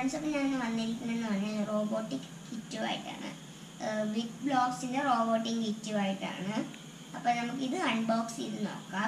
Friends അപ്പോൾ ഞാൻ വന്നിരിക്കുന്നതെന്ന് പറഞ്ഞാൽ റോബോട്ടിക് കിറ്റുമായിട്ടാണ് ബിഗ് ബ്ലോക്സിൻ്റെ റോബോട്ടിക് കിറ്റുമായിട്ടാണ് അപ്പോൾ നമുക്കിത് അൺബോക്സ് ചെയ്ത് നോക്കാം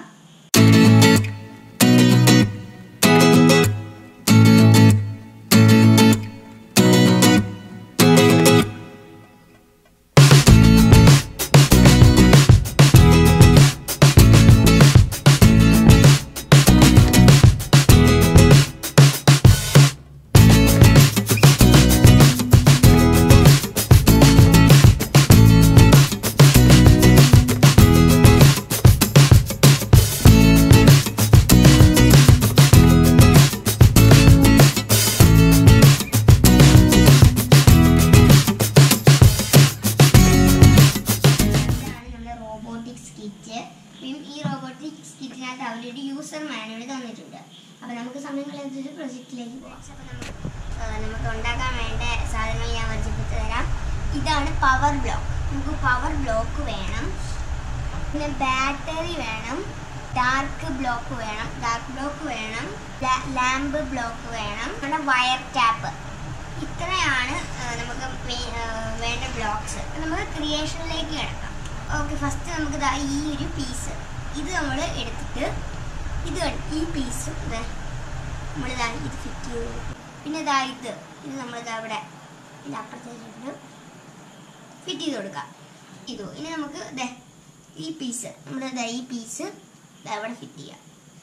ഇതാണ് നമ്മുടെ റോബോട്ടിക്സ് കിറ്റ് ഈ റോബോട്ടിക്സ് കിറ്റിനകത്ത് അവരൊരു യൂസർ മാനുവൽ തന്നിട്ടുണ്ട് അപ്പോൾ നമുക്ക് സമയങ്ങളനുസരിച്ച് പ്രൊജക്റ്റിലേക്ക് പോകാം അപ്പോൾ നമുക്ക് ആ, നമുക്ക് ഉണ്ടാക്കാൻ വേണ്ട സാധനങ്ങൾ ഞാൻ വർദ്ധിപ്പിച്ച് തരാം ഇതാണ് പവർ ബ്ലോക്ക് നമുക്ക് പവർ ബ്ലോക്ക് വേണം പിന്നെ ബാറ്ററി വേണം ഡാർക്ക് ബ്ലോക്ക് വേണം ഡാർക്ക് ബ്ലോക്ക് വേണം ലാമ്പ് ബ്ലോക്ക് വേണം നമ്മുടെ വയർ ടാപ്പ് ഇത്രയാണ് ആ, നമുക്ക് മെ- ആ, വേണ്ട ബ്ലോക്സ് നമുക്ക് ക്രിയേഷനിലേക്ക് കിടക്കാം ഓക്കെ ഫസ്റ്റ് നമുക്ക് ദാ ഈ ഒരു പീസ് ഇത് നമ്മൾ എടുത്തിട്ട് ഇത് കണ്ടോ, ഈ പീസ് നമ്മൾ ഇതാ ഇത് ഫിറ്റ് ചെയ്ത് കൊടുക്കും. പിന്നെ ഇതാ ഇത് ഇത് നമ്മളിതാ ഇവിടെ ഇതിൻ്റെ അപ്പുറത്തേക്ക് ഫിറ്റ് ചെയ്ത് കൊടുക്കാം ഇതു ഇനി നമുക്ക് ദേ ഈ പീസ് നമ്മുടെ ദാ ഈ പീസ് ദാ ഇവിടെ ഫിറ്റ് ചെയ്യാം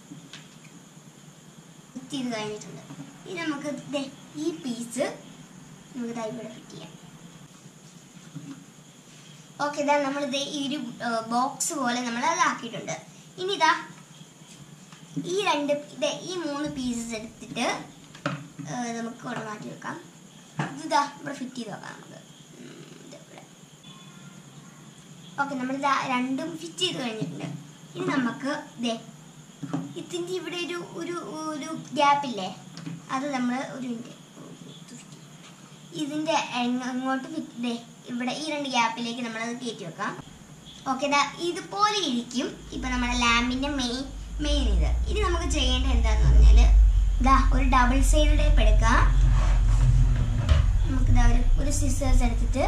ഫിറ്റ് ചെയ്ത് കഴിഞ്ഞിട്ടുണ്ട് ഇനി നമുക്ക് ദേ ഈ പീസ് നമുക്ക് ദാ ഇവിടെ ഫിറ്റ് ചെയ്യാം ഓക്കെ ഇതാ നമ്മൾ ദേ ഈ ഒരു ബോക്സ് പോലെ നമ്മൾ അതാക്കിയിട്ടുണ്ട് ഇനി ഇതാ ഈ രണ്ട് ദേ ഈ മൂന്ന് പീസസ് എടുത്തിട്ട് ആ, നമുക്ക് ഇവിടെ മാറ്റി വെക്കാം ഇതാ ഇവിടെ ഫിറ്റ് ചെയ്ത് വെക്കാം നമുക്ക് ഉം, ദേ ഇവിടെ ഓക്കെ നമ്മൾ ഇതാ രണ്ടും ഫിറ്റ് ചെയ്ത് കഴിഞ്ഞിട്ടുണ്ട് ഇനി നമുക്ക് ദേ ഇതിൻ്റെ ഇവിടെ ഒരു ഒരു ഒരു ഗ്യാപ്പ് ഇല്ലേ അത് നമ്മൾ ഒരു മിനിറ്റ് ഇതിൻ്റെ എങ്ങ- അങ്ങോട്ട് ഫിറ്റ് ദേ ഇവിടെ ഈ രണ്ട് ഗ്യാപ്പിലേക്ക് നമ്മളത് കയറ്റി വെക്കാം ഓക്കെ ദാ ഇതുപോലെ ഇരിക്കും ഇപ്പൊ നമ്മുടെ ലാമ്പിന്റെ മെയിൻ മെയിൻ ഇത് ഇനി നമുക്ക് ചെയ്യേണ്ടത് എന്താന്ന് പറഞ്ഞാല് ദാ ഒരു ഡബിൾ സൈഡ് ടേപ്പ് എടുക്കാം നമുക്ക് ദാ ഒരു ഒരു സിസേഴ്സ് എടുത്തിട്ട്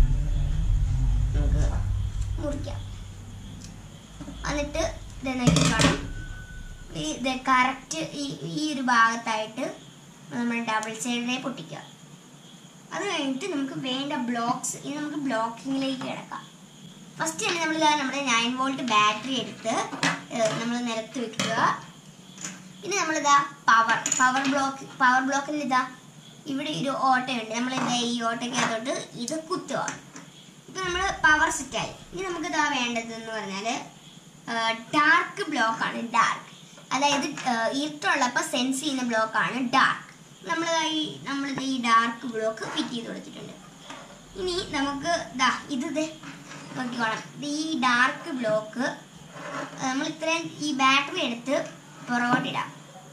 നമുക്ക് മുറിക്കാം എന്നിട്ട് ഇത് നോക്കിക്കോണം ഈ ഇത് കറക്റ്റ് ഈ ഈ ഒരു ഭാഗത്തായിട്ട് നമ്മൾ ഡബിൾ സൈഡിനെ പൊട്ടിക്കുക അത് കഴിഞ്ഞിട്ട് നമുക്ക് വേണ്ട ബ്ലോക്സ് ഇനി നമുക്ക് ബ്ലോക്കിങ്ങിലേക്ക് കിടക്കാം ഫസ്റ്റ് തന്നെ നമ്മൾ നമ്മുടെ നയൻ വോൾട്ട് ബാറ്ററി എടുത്ത് നമ്മൾ നിലത്ത് വെക്കുക പിന്നെ നമ്മളിതാ പവർ പവർ ബ്ലോക്ക് പവർ ബ്ലോക്കിൽ ഇതാ ഇവിടെ ഒരു ഓട്ടയുണ്ട് നമ്മൾ ഇതാ ഈ ഓട്ടയ്ക്കകത്തോട്ട് ഇത് കുത്തുക ഇപ്പൊ നമ്മൾ പവർ സെറ്റായി ഇനി നമുക്ക് ഇതാ വേണ്ടതെന്ന് പറഞ്ഞാൽ ഡാർക്ക് ബ്ലോക്കാണ് ഡാർക്ക് അതായത് ഇരുട്ടുള്ളപ്പോൾ സെൻസ് ചെയ്യുന്ന ബ്ലോക്കാണ് ഡാർക്ക് നമ്മൾ ഈ നമ്മൾ ഈ ഡാർക്ക് ബ്ലോക്ക് ഫിറ്റ് ചെയ്ത് കൊടുത്തിട്ടുണ്ട് ഇനി നമുക്ക് ദാ ഇത് ദേ നോക്കിക്കോണം ഇത് ഈ ഡാർക്ക് ബ്ലോക്ക് നമ്മൾ ഇത്രയും ഈ ബാറ്ററി എടുത്ത് പുറകോട്ടിടാം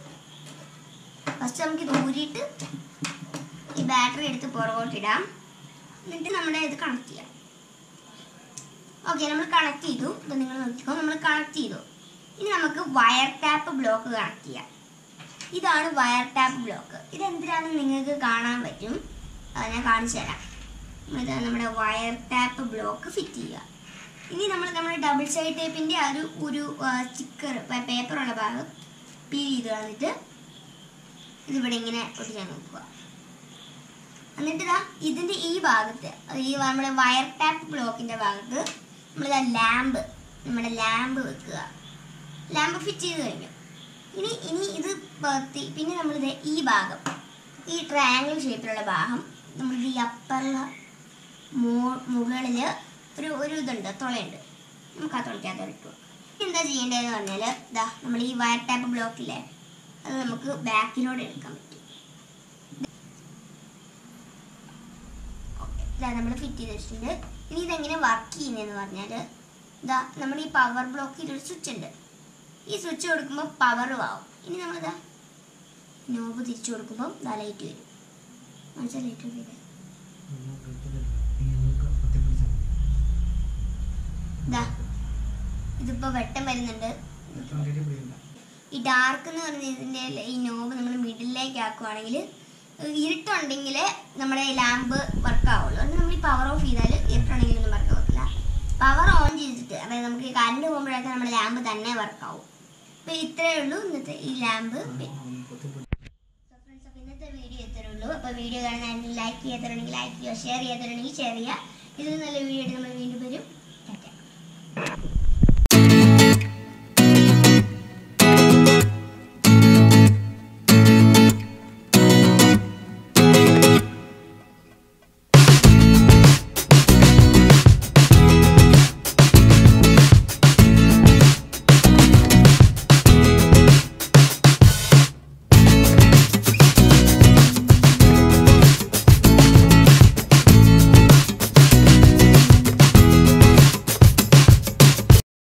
ഫസ്റ്റ് നമുക്ക് ഇത് ഊരിയിട്ട് ഈ ബാറ്ററി എടുത്ത് പുറകോട്ടിടാം എന്നിട്ട് നമ്മുടെ ഇത് കണക്ട് ചെയ്യാം ഓക്കെ നമ്മൾ കണക്ട് ചെയ്തു ഇപ്പം നിങ്ങൾ നോക്കിക്കോ നമ്മൾ കണക്ട് ചെയ്തു ഇനി നമുക്ക് വയർ ടാപ്പ് ബ്ലോക്ക് കണക്ട് ചെയ്യാം ഇതാണ് വയർ ടാപ്പ് ബ്ലോക്ക് ഇത് എന്തിനാണെന്ന് നിങ്ങൾക്ക് കാണാൻ പറ്റും അത് ഞാൻ കാണിച്ചു തരാം ഇത് നമ്മുടെ വയർ ടാപ്പ് ബ്ലോക്ക് ഫിറ്റ് ചെയ്യുക ഇനി നമ്മൾ നമ്മുടെ ഡബിൾ സൈഡ് ടേപ്പിൻ്റെ ആ ഒരു ഒരു സ്റ്റിക്കർ പേപ്പറുള്ള ഭാഗം പീൽ ചെയ്ത് കളഞ്ഞിട്ട് ഇതിവിടെ ഇങ്ങനെ ഒട്ടിക്കാൻ നോക്കുക എന്നിട്ട് ഇതാ ഇതിൻ്റെ ഈ ഭാഗത്ത് അത് ഈ നമ്മുടെ വയർ ടാപ്പ് ബ്ലോക്കിൻ്റെ ഭാഗത്ത് നമ്മളിതാ ലാമ്പ് നമ്മുടെ ലാമ്പ് വെക്കുക ലാമ്പ് ഫിറ്റ് ചെയ്ത് കഴിഞ്ഞു ഇനി ഇനി ഇത് പത്തി- പിന്നെ നമ്മളിത് ഈ ഭാഗം ഈ ട്രയാങ്കിൾ ഷേപ്പിലുള്ള ഭാഗം നമ്മളിത് ഈ അപ്പറിൽ മുകളിൽ ഒരു ഒരു ഇതുണ്ട് തുളയുണ്ട് നമുക്ക് ആ തുളയ്ക്കകത്ത് ഇട്ടു എന്താ ചെയ്യേണ്ടതെന്ന് പറഞ്ഞാൽ ഇതാ നമ്മൾ ഈ വയർ ടാപ്പ് ബ്ലോക്കില്ലേ അത് നമുക്ക് ബാക്കിലോട്ട് എടുക്കാൻ പറ്റും ഓക്കെ ഇതാ നമ്മൾ ഫിറ്റ് ചെയ്ത് വെച്ചിട്ടുണ്ട് ഇനി ഇതെങ്ങനെ വർക്ക് ചെയ്യുന്നതെന്ന് പറഞ്ഞാൽ ഇതാ നമ്മുടെ ഈ പവർ ബ്ലോക്കിൽ ഒരു സ്വിച്ച് ഉണ്ട് ഈ സ്വിച്ച് കൊടുക്കുമ്പോൾ പവർ ആവും ഇനി നമ്മളിതാ നോബ് തിരിച്ചു കൊടുക്കുമ്പോൾ ഇതാ ലൈറ്റ് വരും മനസ്സിലായി ലൈറ്റ് വരും ഇതാ ഇതിപ്പോൾ വെട്ടം വരുന്നുണ്ട് ഈ ഡാർക്ക് എന്ന് പറഞ്ഞ ഇതിൻ്റെ ഈ നോബ് നമ്മൾ മിഡിലേക്ക് ആക്കുവാണെങ്കിൽ ഇരുട്ടുണ്ടെങ്കിൽ നമ്മുടെ ലാമ്പ് വർക്ക് ആവുള്ളൂ അതുകൊണ്ട് നമ്മൾ ഈ പവർ ഓഫ് ചെയ്താൽ ഇരുട്ടുണ്ടെങ്കിൽ ഒന്നും വർക്ക് ആവത്തില്ല പവർ ഓൺ ചെയ്തിട്ട് അതായത് നമുക്ക് കറണ്ട് പോകുമ്പോഴൊക്കെ നമ്മുടെ ലാമ്പ് തന്നെ വർക്ക് ആവും അപ്പോൾ ഇത്രയേ ഉള്ളൂ ഇന്നത്തെ ഈ ലാമ്പ് സോ ഫ്രണ്ട്സ് അപ്പോൾ ഇന്നത്തെ വീഡിയോ ഇത്രയേ ഉള്ളൂ അപ്പോൾ വീഡിയോ കാണാൻ ലൈക്ക് ചെയ്യാത്തവരുണ്ടെങ്കിൽ ലൈക്ക് ചെയ്യുക ഷെയർ ചെയ്യാത്തവരുണ്ടെങ്കിൽ ഷെയർ ചെയ്യുക ഇതിൽ നല്ല വീഡിയോ ആയിട്ട് നമ്മൾ